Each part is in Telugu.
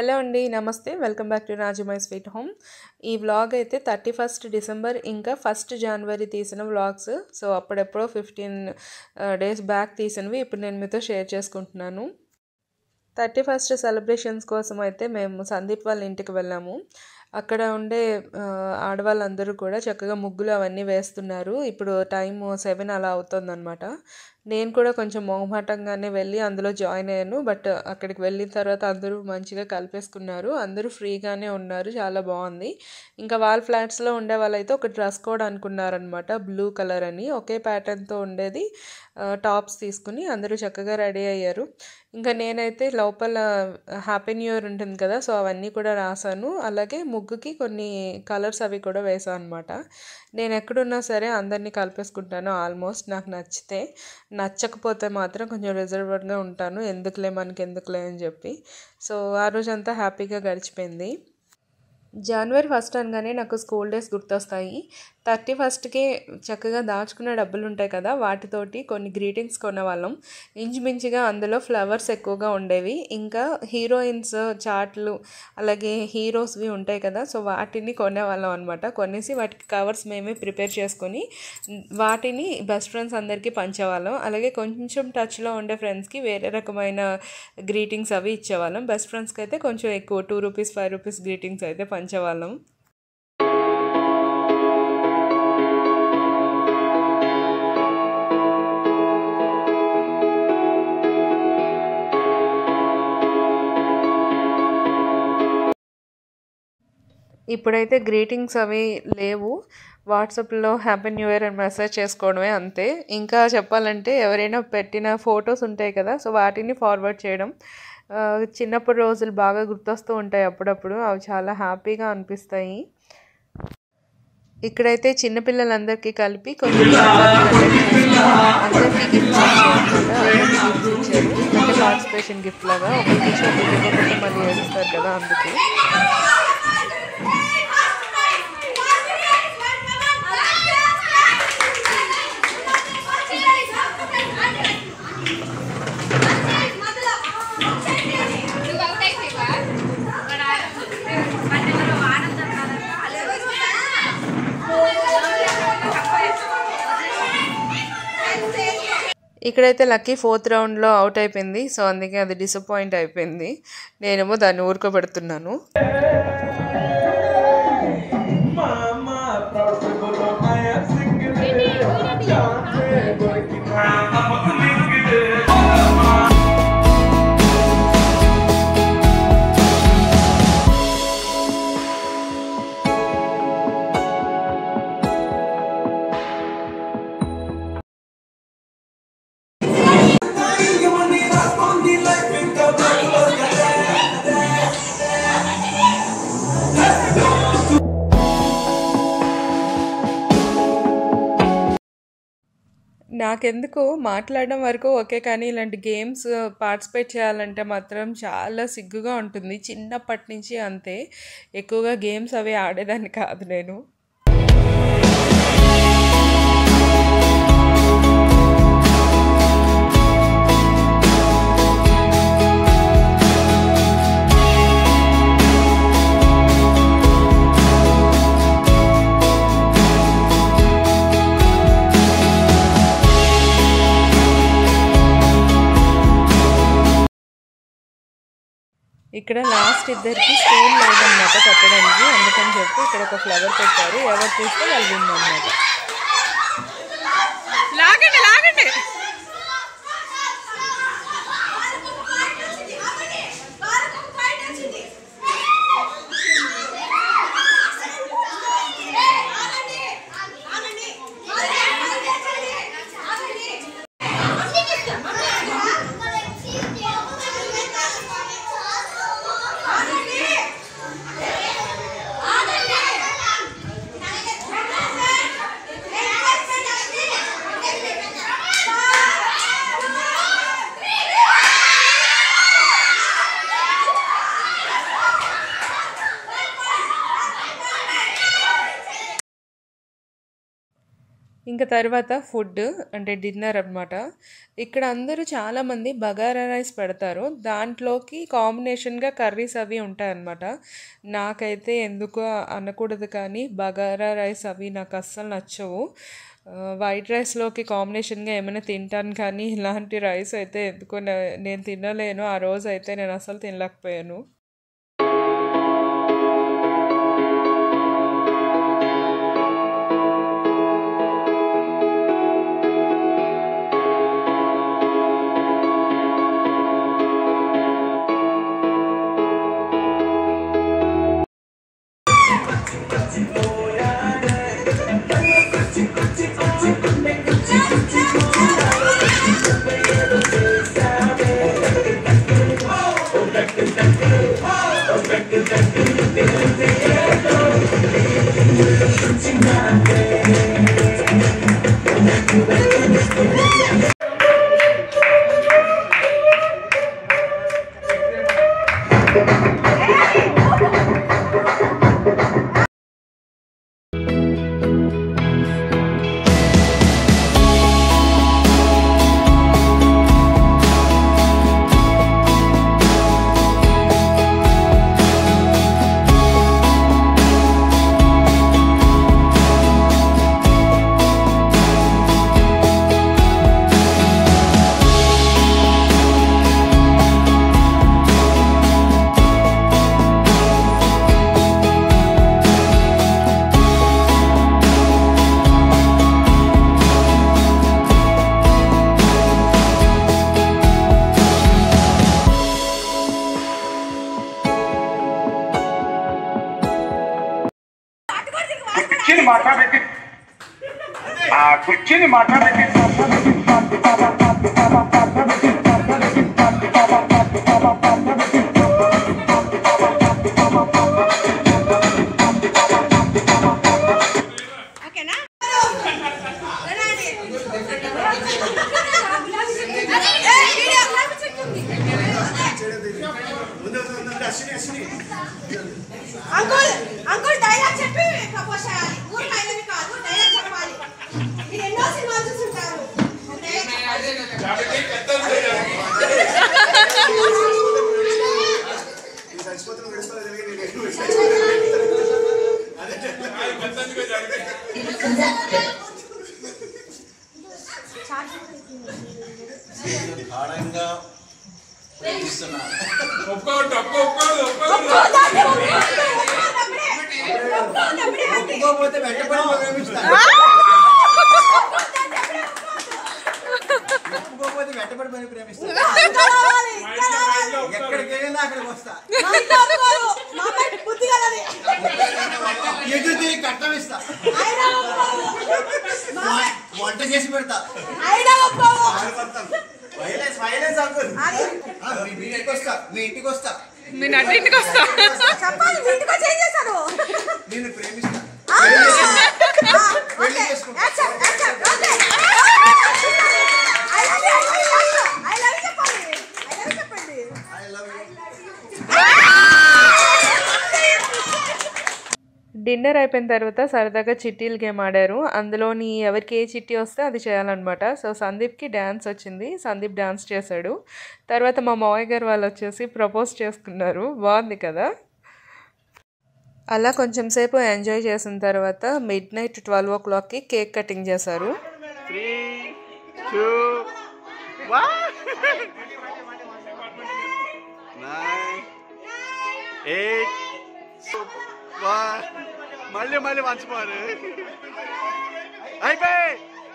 హలో అండి namaste welcome back to Raju my sweet home ఈ వ్లాగ్ అయితే థర్టీ ఫస్ట్ డిసెంబర్ ఇంకా ఫస్ట్ జనవరి తీసిన వ్లాగ్స్ సో అప్పుడెప్పుడో ఫిఫ్టీన్ డేస్ బ్యాక్ తీసినవి ఇప్పుడు నేను మీతో షేర్ చేసుకుంటున్నాను థర్టీ ఫస్ట్ సెలబ్రేషన్స్ కోసం అయితే మేము సందీప్ వాళ్ళ ఇంటికి వెళ్ళాము అక్కడ ఉండే ఆ, ఆడవాళ్ళందరూ కూడా చక్కగా ముగ్గులు అవన్నీ వేస్తున్నారు ఇప్పుడు టైం సెవెన్ అలా అవుతుందన్నమాట నేను కూడా కొంచెం మొహమాటంగానే వెళ్ళి అందులో జాయిన్ అయ్యాను బట్ అక్కడికి వెళ్ళిన తర్వాత అందరూ మంచిగా కలిపేసుకున్నారు అందరూ ఫ్రీగానే ఉన్నారు చాలా బాగుంది ఇంకా వాళ్ళ ఫ్లాట్స్లో ఉండే వాళ్ళైతే ఒక డ్రెస్ కోడ్ అనుకున్నారనమాట బ్లూ కలర్ అని ఒకే ప్యాటర్న్తో ఉండేది టాప్స్ తీసుకుని అందరూ చక్కగా రెడీ అయ్యారు ఇంకా నేనైతే లోపల హ్యాపీ న్యూ ఇయర్ ఉంటుంది కదా సో అవన్నీ కూడా రాశాను అలాగే ముగ్గుకి కొన్ని కలర్స్ అవి కూడా వేసాను అనమాట నేను ఎక్కడున్నా సరే అందరినీ కలిపేసుకుంటాను ఆల్మోస్ట్ నాకు నచ్చితే నచ్చకపోతే మాత్రం కొంచెం రిజర్వ్డ్గా ఉంటాను ఎందుకులే మనకి ఎందుకులే అని చెప్పి సో ఆ రోజంతా హ్యాపీగా గడిచిపోయింది జనవరి ఫస్ట్ అనగానే నాకు స్కూల్ డేస్ గుర్తొస్తాయి థర్టీ ఫస్ట్కే చక్కగా దాచుకున్న డబ్బులు ఉంటాయి కదా వాటితోటి కొన్ని గ్రీటింగ్స్ కొనేవాళ్ళం ఇంచుమించుగా అందులో ఫ్లవర్స్ ఎక్కువగా ఉండేవి ఇంకా హీరోయిన్స్ చాట్లు అలాగే హీరోస్వి ఉంటాయి కదా సో వాటిని కొనేవాళ్ళం అనమాట కొనేసి వాటికి కవర్స్ మేమే ప్రిపేర్ చేసుకొని వాటిని బెస్ట్ ఫ్రెండ్స్ అందరికీ పంచేవాళ్ళం అలాగే కొంచెం టచ్లో ఉండే ఫ్రెండ్స్కి వేరే రకమైన గ్రీటింగ్స్ అవి ఇచ్చేవాళ్ళం బెస్ట్ ఫ్రెండ్స్కి అయితే కొంచెం ఎక్కువ two rupees five rupees greetings అయితే పంచేవాళ్ళం ఇప్పుడైతే గ్రీటింగ్స్ అవి లేవు వాట్సాప్లో హ్యాపీ న్యూ ఇయర్ అని మెసేజ్ చేసుకోవడమే అంతే ఇంకా చెప్పాలంటే ఎవరైనా పెట్టిన ఫొటోస్ ఉంటాయి కదా సో వాటిని ఫార్వర్డ్ చేయడం ఆ, చిన్నప్పుడు రోజులు బాగా గుర్తొస్తూ ఉంటాయి అప్పుడప్పుడు అవి చాలా హ్యాపీగా అనిపిస్తాయి ఇక్కడైతే చిన్నపిల్లలందరికీ కలిపి కొంచెం అందరికీ గిఫ్ట్స్ ఇచ్చారు అంటే పార్టిసిపేషన్ గిఫ్ట్ లాగా ఒకరికి ఇచ్చి ఒకరికి ఇవ్వకపోతే మళ్ళీ ఏడుస్తారు కదా అందుకే ఇక్కడైతే లక్కీ ఫోర్త్ రౌండ్లో అవుట్ అయిపోయింది సో అందుకే అది డిసప్పాయింట్ అయిపోయింది నేనేమో దాన్ని ఊరుకోబెడుతున్నాను Mama, proud to go to I am single. Chance working నాకెందుకు మాట్లాడడం వరకు ఓకే కానీ ఇలాంటి గేమ్స్ పార్టిసిపేట్ చేయాలంటే మాత్రం చాలా సిగ్గుగా ఉంటుంది చిన్నప్పటి నుంచి అంతే ఎక్కువగా గేమ్స్ అవి ఆడేదాన్ని కాదు నేను ఇక్కడ లాస్ట్ ఇద్దరికి స్టూల్ లేదన్నమాట పెట్టడానికి అందుకని చెప్పి ఇక్కడ ఒక ఫ్లవర్ పెట్టారు ఎవరు తీస్తే వాళ్ళు విన్ అనమాట లాగండి లాగండి ఆగండి ఇంకా తర్వాత ఫుడ్ అంటే డిన్నర్ అనమాట ఇక్కడ అందరూ చాలామంది బగారా రైస్ పెడతారు దాంట్లోకి కాంబినేషన్గా కర్రీస్ అవి ఉంటాయన్నమాట నాకైతే ఎందుకో అనకూడదు కానీ బగారా రైస్ అవి నాకు అస్సలు నచ్చవు ఆ, వైట్ రైస్లోకి కాంబినేషన్గా ఏమైనా తింటాను కానీ ఇలాంటి రైస్ అయితే ఎందుకో నే- నేను తినలేను ఆ రోజు అయితే నేను అసలు తినలేకపోయాను కుర్చీని మాట్లాడబెట్టి ఆ కుర్చీని మాట్లాడబెట్టి ఓకేనా అంకుల్ అంకుల్ డైలాగ్ చెప్పి ప్రపోజ్ చేయాలి ఊరు డైలాగ్ కాదు డైలాగ్ చెప్పాలి మీరు ఎన్నో సినిమాలు చూసుంటారు డైలాగ్ చెప్పాలి. గాఢంగా ప్రేమిస్తున్నాను ఒప్పుకోవద్దు ఒప్పుకోవద్దు ఒప్పుకోవద్దు ఒప్పుకోదండి, ఒప్పుకోదండి, ఒప్పుకోదప్పుడే. ఒప్పుకోదప్పుడే అండి. ఒప్పుకోకపోతే వెంటబడి ప్రేమిస్తాను ఒప్పుకోకపోతే వెంటబడి పని ప్రేమిస్తాను ఇంకా రావాలి, ఇంకా రావాలి. ఎక్కడికి వెళ్ళినా అక్కడికి వస్తా మా ఇంట్లో ఒప్పుకోరు. మా అమ్మాయి బుద్ధి కలది. ఎదురు తిరిగి కట్టం ఇస్తా అయినా ఒప్పుకోరు. మా అమ్మాయి- వంట చేసి పెడతా అయినా ఒప్పుకోరు. వైలెన్స్ వైలెన్స్ అంకుల్ అది ఆ, మీ మీ ఇంటికి వస్తా మీ ఇంటికి వస్తా మీ నటింటికి వస్తా చెప్పాలి మీ ఇంటికి వచ్చి ఏం చేశారు నేను ప్రేమిస్తా ఆ, ఆ, పెళ్లి ఓకే. చేసుకుంటా. Action, action, okay. I love you, I love you, I love you. I love you చెప్పాలి. I love you చెప్పండి. ఐ లవ్ యూ డిన్నర్ అయిపోయిన తర్వాత సరదాగా చిట్టీలు గేమ్ ఆడారు అందులోని ఎవరికి ఏ చిట్టి వస్తే అది చేయాలన్నమాట సో సందీప్కి డ్యాన్స్ వచ్చింది సందీప్ డ్యాన్స్ చేశాడు తర్వాత మా మావయ్య గారు వాళ్ళు వచ్చేసి ప్రపోజ్ చేసుకున్నారు బాగుంది కదా అలా కొంచెం సేపు ఎంజాయ్ చేసిన తర్వాత మిడ్ నైట్ ట్వెల్వ్ ఓ క్లాక్కి కేక్ కటింగ్ చేశారు మళ్ళీ మళ్ళీ మంచిపోరు అయిపోయి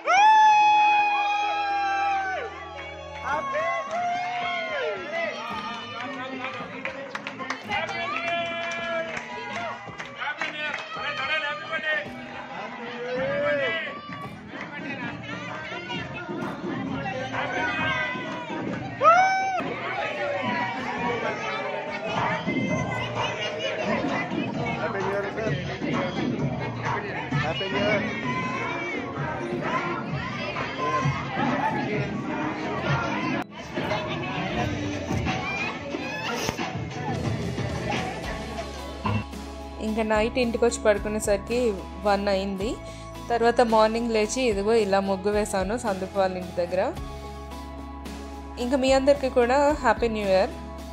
happy new year sir happy new year ఇంకా నైట్ ఇంటికి వచ్చి పడుకునేసరికి వన్ అయింది తర్వాత మార్నింగ్ లేచి ఇదిగో ఇలా ముగ్గు వేశాను సందీప్ వాళ్ళ ఇంటి దగ్గర ఇంకా మీ అందరికీ కూడా హ్యాపీ న్యూ ఇయర్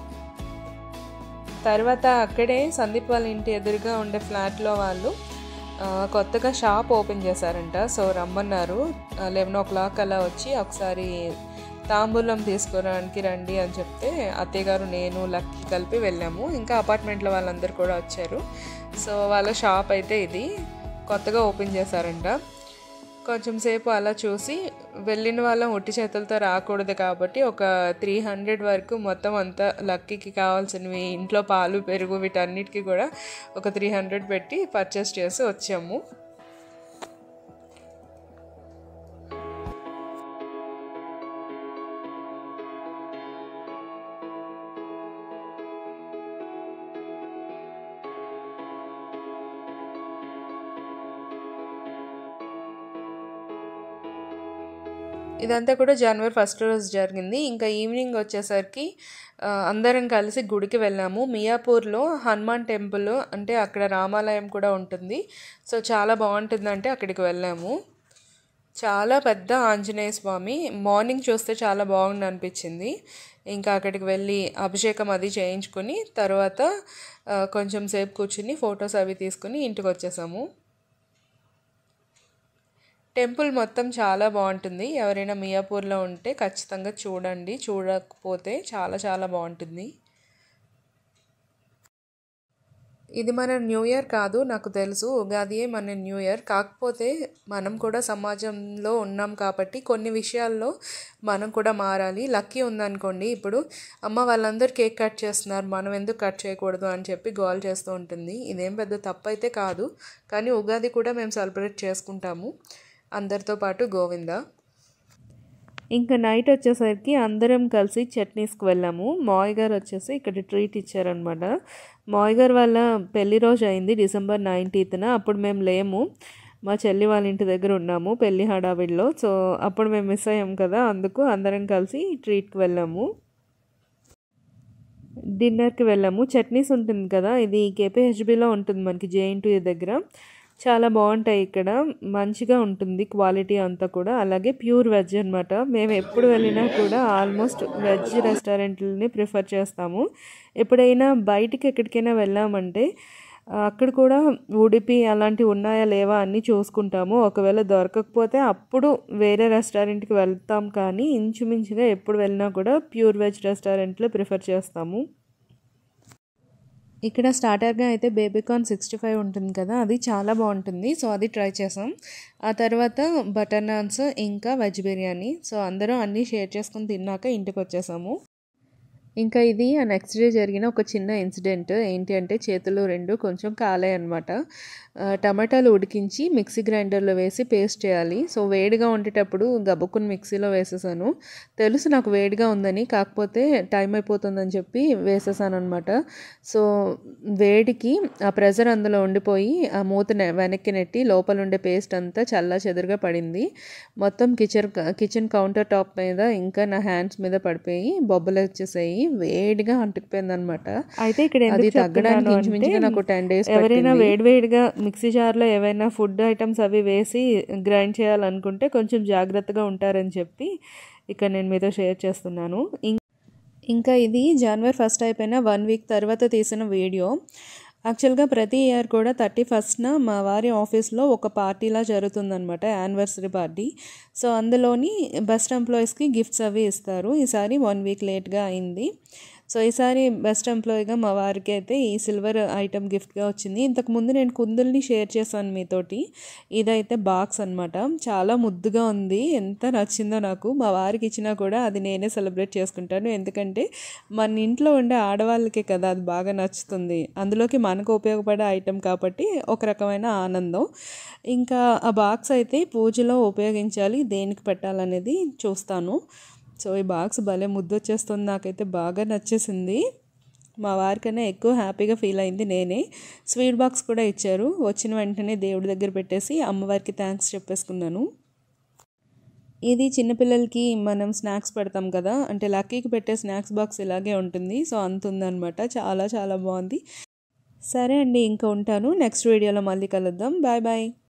తర్వాత అక్కడే సందీప్ వాళ్ళ ఇంటి ఎదురుగా ఉండే ఫ్లాట్లో వాళ్ళు ఆ, కొత్తగా షాప్ ఓపెన్ చేశారంట సో రమ్మన్నారు లెవెన్ ఓ క్లాక్ అలా వచ్చి ఒకసారి తాంబూలం తీసుకోవడానికి రండి అని చెప్తే అత్తయ్య గారు నేను లక్కీ కలిపి వెళ్ళాము ఇంకా అపార్ట్మెంట్లో వాళ్ళందరూ కూడా వచ్చారు సో వాళ్ళ షాప్ అయితే ఇది కొత్తగా ఓపెన్ చేశారంట కొంచెం సేపు అలా చూసి వెళ్ళిన వాళ్ళం ఒట్టి చేతులతో రాకూడదు కాబట్టి ఒక త్రీ హండ్రెడ్ వరకు మొత్తం అంతా లక్కీకి కావాల్సినవి ఇంట్లో పాలు పెరుగు వీటన్నిటికీ కూడా ఒక త్రీ హండ్రెడ్ పెట్టి పర్చేస్ చేసి వచ్చాము ఇదంతా కూడా జనవరి ఫస్ట్ రోజు జరిగింది ఇంకా ఈవినింగ్ వచ్చేసరికి ఆ, అందరం కలిసి గుడికి వెళ్ళాము మియాపూర్లో హనుమాన్ టెంపుల్ అంటే అక్కడ రామాలయం కూడా ఉంటుంది సో చాలా బాగుంటుందంటే అక్కడికి వెళ్ళాము చాలా పెద్ద ఆంజనేయ స్వామి మార్నింగ్ చూస్తే చాలా బాగుంది అనిపించింది ఇంకా అక్కడికి వెళ్ళి అభిషేకం అది చేయించుకుని తర్వాత ఆ, కొంచెం సేపు కూర్చుని ఫొటోస్ అవి తీసుకుని ఇంటికి వచ్చేసాము టెంపుల్ మొత్తం చాలా బాగుంటుంది ఎవరైనా మియాపూర్లో ఉంటే ఖచ్చితంగా చూడండి చూడకపోతే చాలా చాలా బాగుంటుంది ఇది మన న్యూ ఇయర్ కాదు నాకు తెలుసు ఉగాదియే మన న్యూ ఇయర్ కాకపోతే మనం కూడా సమాజంలో ఉన్నాం కాబట్టి కొన్ని విషయాల్లో మనం కూడా మారాలి లక్కీ ఉందనుకోండి ఇప్పుడు అమ్మ వాళ్ళందరూ కేక్ కట్ చేస్తున్నారు మనం ఎందుకు కట్ చేయకూడదు అని చెప్పి గోల్ చేస్తూ ఉంటుంది ఇదేం పెద్ద తప్పు అయితే కాదు కానీ ఉగాది కూడా మేము సెలబ్రేట్ చేసుకుంటాము అందరితో పాటు గోవింద ఇంకా నైట్ వచ్చేసరికి అందరం కలిసి చట్నీస్కి వెళ్ళాము మాయ్ గారు వచ్చేసి ఇక్కడ ట్రీట్ ఇచ్చారనమాట మాయ్ గారు వాళ్ళ పెళ్లి రోజు అయింది డిసెంబర్ నైన్టీన్త్న అప్పుడు మేము లేము మా చెల్లి వాళ్ళ ఇంటి దగ్గర ఉన్నాము పెళ్లి హడావిడిలో సో అప్పుడు మేము మిస్ అయ్యాం కదా అందుకు అందరం కలిసి ట్రీట్కి వెళ్ళాము డిన్నర్కి వెళ్ళాము చట్నీస్ ఉంటుంది కదా ఇది కేపీహెచ్బిలో ఉంటుంది మనకి జేఎన్టీ దగ్గర చాలా బాగుంటాయి ఇక్కడ మంచిగా ఉంటుంది క్వాలిటీ అంతా కూడా అలాగే ప్యూర్ వెజ్ అనమాట మేము ఎప్పుడు వెళ్ళినా కూడా ఆల్మోస్ట్ వెజ్ రెస్టారెంట్లని ప్రిఫర్ చేస్తాము ఎప్పుడైనా బయటికి ఎక్కడికైనా వెళ్ళామంటే ఆ, అక్కడ కూడా ఉడిపి అలాంటివి ఉన్నాయా లేవా అన్నీ చూసుకుంటాము ఒకవేళ దొరకకపోతే అప్పుడు వేరే రెస్టారెంట్కి వెళ్తాం కానీ ఇంచుమించుగా ఎప్పుడు వెళ్ళినా కూడా ప్యూర్ వెజ్ రెస్టారెంట్లో ప్రిఫర్ చేస్తాము ఇక్కడ స్టార్టర్గా అయితే బేబీకార్న్ సిక్స్టీ ఫైవ్ ఉంటుంది కదా అది చాలా బాగుంటుంది సో అది ట్రై చేసాం ఆ తర్వాత బటర్ నాన్స్ ఇంకా వెజ్ బిర్యానీ సో అందరం అన్నీ షేర్ చేసుకుని తిన్నాక ఇంటికి వచ్చేసాము ఇంకా ఇది ఆ నెక్స్ట్ డే జరిగిన ఒక చిన్న ఇన్సిడెంట్ ఏంటి అంటే చేతులు రెండు కొంచెం కాలాయి అనమాట టమాటాలు ఉడికించి మిక్సీ గ్రైండర్లో వేసి పేస్ట్ చేయాలి సో వేడిగా ఉండేటప్పుడు గబుక్కుని మిక్సీలో వేసేసాను తెలుసు నాకు వేడిగా ఉందని కాకపోతే టైం అయిపోతుందని చెప్పి వేసేసాను అనమాట సో వేడికి ఆ ప్రెజర్ అందులో ఉండిపోయి ఆ మూత నె- వెనక్కి నెట్టి లోపల ఉండే పేస్ట్ అంతా చల్ల చెదురుగా పడింది మొత్తం కిచెన్ కిచెన్ కౌంటర్ టాప్ మీద ఇంకా నా హ్యాండ్స్ మీద పడిపోయి బొబ్బలు వచ్చేసాయి వేడిగా అంటుకుపోయింది అనమాట అయితే ఇక్కడ అది ఎందుకు తగ్గడానికి చెప్తున్నాను ఇంచుమించుగా అంటే నాకు టెన్ డేస్ ఎవరైనా వేడివేడిగా మిక్సీ జార్లో ఏవైనా ఫుడ్ ఐటమ్స్ అవి వేసి గ్రైండ్ చేయాలనుకుంటే కొంచెం జాగ్రత్తగా ఉంటారని చెప్పి ఇక్కడ నేను మీతో షేర్ చేస్తున్నాను ఇం- ఇంకా ఇది జనవరి ఫస్ట్ అయిపోయిన వన్ వీక్ తర్వాత తీసిన వీడియో యాక్చువల్గా ప్రతి ఇయర్ కూడా థర్టీ ఫస్ట్న మా వారి ఆఫీస్లో ఒక పార్టీలా జరుగుతుందనమాట యానివర్సరీ పార్టీ సో అందులోని బెస్ట్ ఎంప్లాయీస్కి గిఫ్ట్స్ అవి ఇస్తారు ఈసారి వన్ వీక్ లేట్గా అయింది సో ఈసారి బెస్ట్ ఎంప్లాయీగా మా వారికి అయితే ఈ సిల్వర్ ఐటమ్ గిఫ్ట్గా వచ్చింది ఇంతకుముందు నేను కుందుల్ని షేర్ చేశాను మీతోటి ఇదైతే బాక్స్ అనమాట చాలా ముద్దుగా ఉంది ఎంత నచ్చిందో నాకు మా వారికి ఇచ్చినా కూడా అది నేనే సెలబ్రేట్ చేసుకుంటాను ఎందుకంటే మన ఇంట్లో ఉండే ఆడవాళ్ళకే కదా అది బాగా నచ్చుతుంది అందులోకి మనకు ఉపయోగపడే ఐటెం కాబట్టి ఒక రకమైన ఆనందం ఇంకా ఆ బాక్స్ అయితే పూజలో ఉపయోగించాలి దేనికి పెట్టాలనేది చూస్తాను సో ఈ బాక్స్ భలే ముద్దు వచ్చేస్తుంది నాకైతే బాగా నచ్చేసింది మా వారికన్నా ఎక్కువ హ్యాపీగా ఫీల్ అయింది నేనే స్వీట్ బాక్స్ కూడా ఇచ్చారు వచ్చిన వెంటనే దేవుడి దగ్గర పెట్టేసి అమ్మవారికి థ్యాంక్స్ చెప్పేసుకున్నాను ఇది చిన్నపిల్లలకి మనం స్నాక్స్ పెడతాం కదా అంటే లక్కీకి పెట్టే స్నాక్స్ బాక్స్ ఇలాగే ఉంటుంది సో అంత ఉందన్నమాట చాలా చాలా బాగుంది సరే అండి ఇంకా ఉంటాను నెక్స్ట్ వీడియోలో మళ్ళీ కలుద్దాం బాయ్ బాయ్